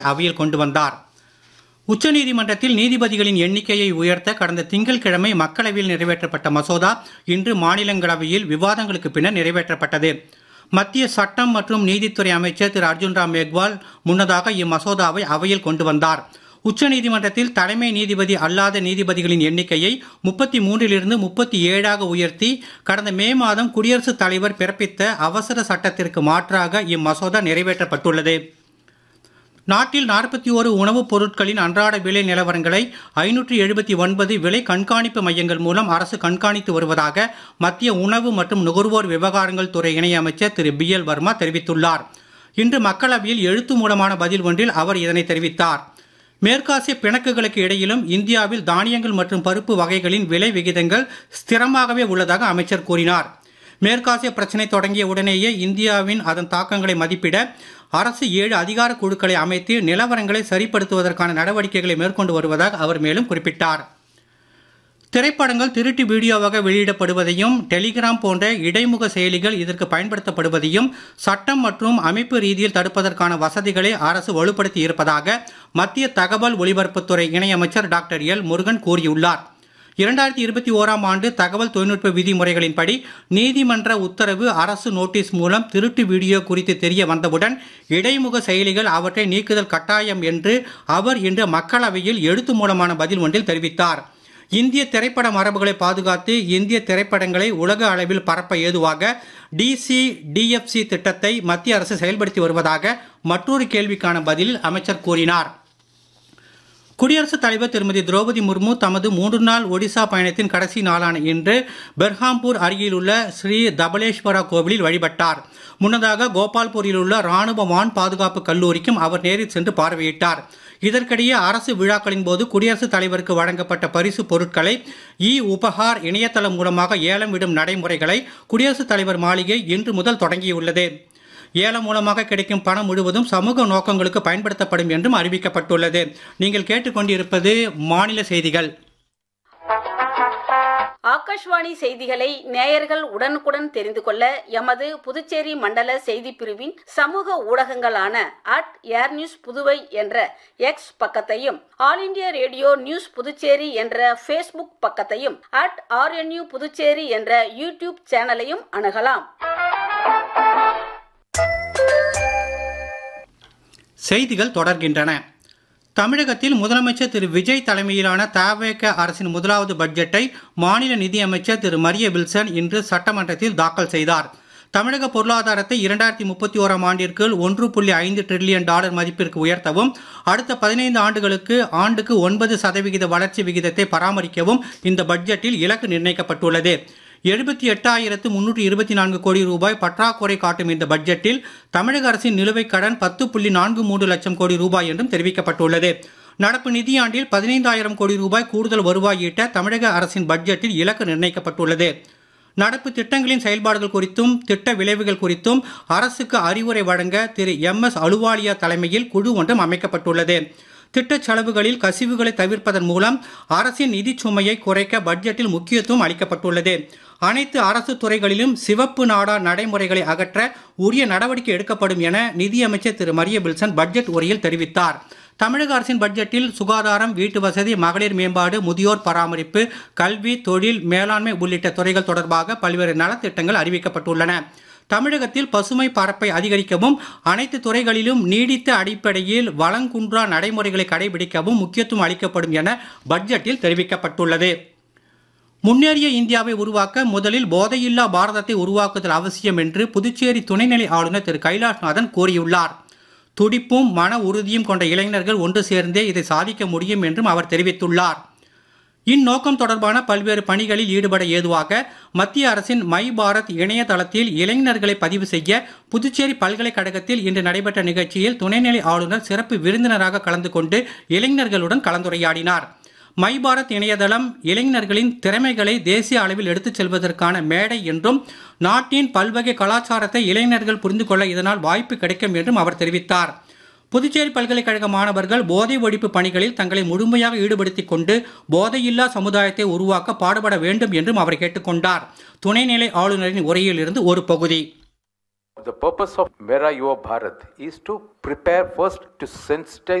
அவையில் கொண்டு வந்தார் உச்சநீதிமன்றத்தில் நீதிபதிகளின் எண்ணிக்கையை உயர்த்த கடந்த திங்கட்கிழமை மக்களவையில் நிறைவேற்றப்பட்ட மசோதா இன்று மாநிலங்களவையில் விவாதங்களுக்கு பின்னர் நிறைவேற்றப்பட்டது மத்திய சட்டம் மற்றும் நீதித்துறை அமைச்சர் திரு அர்ஜுன் ராம் மேக்வால் முன்னதாக இம்மசோதாவை அவையில் கொண்டு வந்தார் உச்சநீதிமன்றத்தில் தலைமை நீதிபதி அல்லாத நீதிபதிகளின் எண்ணிக்கையை முப்பத்தி மூன்றிலிருந்து முப்பத்தி ஏழாக உயர்த்தி கடந்த மே மாதம் குடியரசுத் தலைவர் பிறப்பித்த அவசர சட்டத்திற்கு மாற்றாக இம்மசோதா நிறைவேற்றப்பட்டுள்ளது நாட்டில் நாற்பத்தி ஓரு உணவுப் பொருட்களின் அன்றாட விலை நிலவரங்களை ஐநூற்றி எழுபத்தி ஒன்பது விலை கண்காணிப்பு மையங்கள் மூலம் அரசு கண்காணித்து வருவதாக மத்திய உணவு மற்றும் நுகர்வோர் விவகாரங்கள் துறை இணையமைச்சர் திரு பி எல் வர்மா தெரிவித்துள்ளார் இன்று மக்களவையில் எழுத்து மூலமான பதில் ஒன்றில் அவர் இதனை தெரிவித்தார் மேற்காசிய பிணக்குகளுக்கு இடையிலும் இந்தியாவில் தானியங்கள் மற்றும் பருப்பு வகைகளின் விலை விகிதங்கள் ஸ்திரமாகவே உள்ளதாக அமைச்சர் கூறினார் மேற்காசிய பிரச்சினை தொடங்கிய உடனேயே இந்தியாவின் அதன் தாக்கங்களை மதிப்பிட அரசு ஏழு அதிகார குழுக்களை அமைத்து நிலவரங்களை சரிப்படுத்துவதற்கான நடவடிக்கைகளை மேற்கொண்டு வருவதாக அவர் மேலும் குறிப்பிட்டார் திரைப்படங்கள் திருட்டு வீடியோவாக வெளியிடப்படுவதையும் டெலிகிராம் போன்ற இடைமுக செயலிகள் இதற்கு பயன்படுத்தப்படுவதையும் சட்டம் மற்றும் அமைப்பு ரீதியில் தடுப்பதற்கான வசதிகளை அரசு வலுப்படுத்தி இருப்பதாக மத்திய தகவல் ஒலிபரப்புத்துறை இணையமைச்சர் டாக்டர் எல் முருகன் கூறியுள்ளார் இரண்டாயிரத்தி இருபத்தி ஓராம் ஆண்டு தகவல் தொழில்நுட்ப விதிமுறைகளின்படி நீதிமன்ற உத்தரவு அரசு நோட்டீஸ் மூலம் திருட்டு வீடியோ குறித்து தெரிய வந்தவுடன் இடைமுக செயலிகள் அவற்றை நீக்குதல் கட்டாயம் என்று அவர் இன்று மக்களவையில் எழுத்து மூலமான பதில் ஒன்றில் தெரிவித்தார் இந்திய திரைப்பட மரபுகளை பாதுகாத்து இந்திய திரைப்படங்களை உலக அளவில் பரப்ப ஏதுவாக டிசி டிஎஃப்சி திட்டத்தை மத்திய அரசு செயல்படுத்தி வருவதாக மற்றொரு கேள்விக்கான பதிலில் அமைச்சர் கூறினார் குடியரசுத் தலைவர் திருமதி திரௌபதி முர்மு தமது மூன்று நாள் ஒடிசா பயணத்தின் கடைசி நாளான இன்று பெர்ஹாம்பூர் அருகில் உள்ள ஸ்ரீ தபலேஸ்வரா கோவிலில் வழிபட்டார் முன்னதாக கோபால்பூரில் உள்ள ராணுவ வான் பாதுகாப்பு கல்லூரிக்கும் அவர் நேரில் சென்று பார்வையிட்டார் இதற்கிடையே அரசு விழாக்களின் போது குடியரசுத் தலைவருக்கு வழங்கப்பட்ட பரிசு பொருட்களை இ உபஹார் இணையதளம் மூலமாக ஏலம் விடும் நடைமுறைகளை குடியரசுத் தலைவர் மாளிகை இன்று முதல் தொடங்கியுள்ளது ஏலம் மூலமாக கிடைக்கும் பணம் முழுவதும் சமூக நோக்கங்களுக்கு பயன்படுத்தப்படும் என்றும் அறிவிக்கப்பட்டுள்ளது நீங்கள் கேட்டுக்கொண்டிருப்பது மாநில செய்திகள் ஆகாஷ்வாணி செய்திகளை நேயர்கள் உடனுக்குடன் தெரிந்து கொள்ள எமது புதுச்சேரி மண்டல செய்தி பிரிவின் சமூக ஊடகங்களான அட் ஏர் நியூஸ் புதுவை என்ற எக்ஸ் பக்கத்தையும் All India Radio News Puducherry என்ற ஃபேஸ்புக் பக்கத்தையும் அட் ஆர்என்யூ புதுச்சேரி என்ற யூடியூப் சேனலையும் அணுகலாம் செய்திகள் தொடர்கின்றன தமிழகத்தில் முதலமைச்சர் திரு விஜய் தலைமையிலான தவேக அரசின் முதலாவது பட்ஜெட்டை மாநில நிதியமைச்சர் திரு மரிய வில்சன் இன்று சட்டமன்றத்தில் தாக்கல் செய்தார் தமிழக பொருளாதாரத்தை இரண்டாயிரத்தி முப்பத்தி ஓராம் ஆண்டிற்குள் ஒன்று புள்ளி ஐந்து டிரில்லியன் டாலர் மதிப்பிற்கு உயர்த்தவும் அடுத்த பதினைந்து ஆண்டுகளுக்கு ஆண்டுக்கு ஒன்பது சதவிகித வளர்ச்சி விகிதத்தை பராமரிக்கவும் இந்த பட்ஜெட்டில் இலக்கு நிர்ணயிக்கப்பட்டுள்ளது எழுபத்தி எட்டாயிரத்து முன்னூற்றி இருபத்தி நான்கு கோடி ரூபாய் பற்றாக்குறை காட்டும் இந்த பட்ஜெட்டில் தமிழக அரசின் நிலுவைக் கடன் பத்து புள்ளி நான்கு மூன்று லட்சம் கோடி ரூபாய் என்றும் தெரிவிக்கப்பட்டுள்ளது நடப்பு நிதியாண்டில் பதினைந்தாயிரம் கோடி ரூபாய் கூடுதல் வருவாய் ஈட்ட தமிழக அரசின் பட்ஜெட்டில் இலக்கு நிர்ணயிக்கப்பட்டுள்ளது நடப்பு திட்டங்களின் செயல்பாடுகள் குறித்தும் திட்ட விளைவுகள் குறித்தும் அரசுக்கு அறிவுரை வழங்க திரு எம் எஸ் அலுவாலியா தலைமையில் குழு ஒன்றும் அமைக்கப்பட்டுள்ளது திட்டச் செலவுகளில் கசிவுகளை தவிர்ப்பதன் மூலம் அரசின் நிதிச் சுமையை குறைக்க பட்ஜெட்டில் முக்கியத்துவம் அளிக்கப்பட்டுள்ளது அனைத்து அரசு துறைகளிலும் சிவப்பு நாடா நடைமுறைகளை அகற்ற உரிய நடவடிக்கை எடுக்கப்படும் என நிதியமைச்சர் திரு மரிய பில்சன் பட்ஜெட் உரையில் தெரிவித்தார் தமிழக அரசின் பட்ஜெட்டில் சுகாதாரம் வீட்டு வசதி மகளிர் மேம்பாடு முதியோர் பராமரிப்பு கல்வி தொழில் மேலாண்மை உள்ளிட்ட துறைகள் தொடர்பாக பல்வேறு நலத்திட்டங்கள் அறிவிக்கப்பட்டுள்ளன தமிழகத்தில் பசுமை பரப்பை அதிகரிக்கவும் அனைத்து துறைகளிலும் நீடித்த அடிப்படையில் வளங்குன்றா நடைமுறைகளை கடைபிடிக்கவும் முக்கியத்துவம் அளிக்கப்படும் என பட்ஜெட்டில் தெரிவிக்கப்பட்டுள்ளது முன்னேறிய இந்தியாவை உருவாக்க முதலில் போதையில்லா பாரதத்தை உருவாக்குதல் அவசியம் என்று புதுச்சேரி துணைநிலை ஆளுநர் திரு கைலாஷ்நாதன் கூறியுள்ளார் துடிப்பும் மன உறுதியும் கொண்ட இளைஞர்கள் ஒன்று சேர்ந்தே இதை சாதிக்க முடியும் என்றும் அவர் தெரிவித்துள்ளார் இந்நோக்கம் தொடர்பான பல்வேறு பணிகளில் ஈடுபட ஏதுவாக மத்திய அரசின் மை பாரத் இணையதளத்தில் இளைஞர்களை பதிவு செய்ய புதுச்சேரி பல்கலைக்கழகத்தில் இன்று நடைபெற்ற நிகழ்ச்சியில் துணைநிலை ஆளுநர் சிறப்பு விருந்தினராக கலந்து கொண்டு இளைஞர்களுடன் கலந்துரையாடினார் மை பாரத் இணையதளம் இளைஞர்களின் திறமைகளை தேசிய அளவில் எடுத்துச் செல்வதற்கான மேடை என்றும் நாட்டின் பல்வகை கலாச்சாரத்தை இளைஞர்கள் புரிந்து கொள்ள இதனால் வாய்ப்பு கிடைக்கும் என்றும் அவர் தெரிவித்தார் புதுச்சேரி பல்கலைக்கழக மாணவர்கள் போதை ஒழிப்பு பணிகளில் தங்களை முழுமையாக ஈடுபடுத்திக் கொண்டு போதையில்லா சமுதாயத்தை உருவாக்க பாடுபட வேண்டும் என்றும் அவர் கேட்டுக்கொண்டார் துணைநிலை ஆளுநரின் உரையிலிருந்து ஒரு பகுதி The purpose of Mera Yuva Bharat is to prepare first to sensitize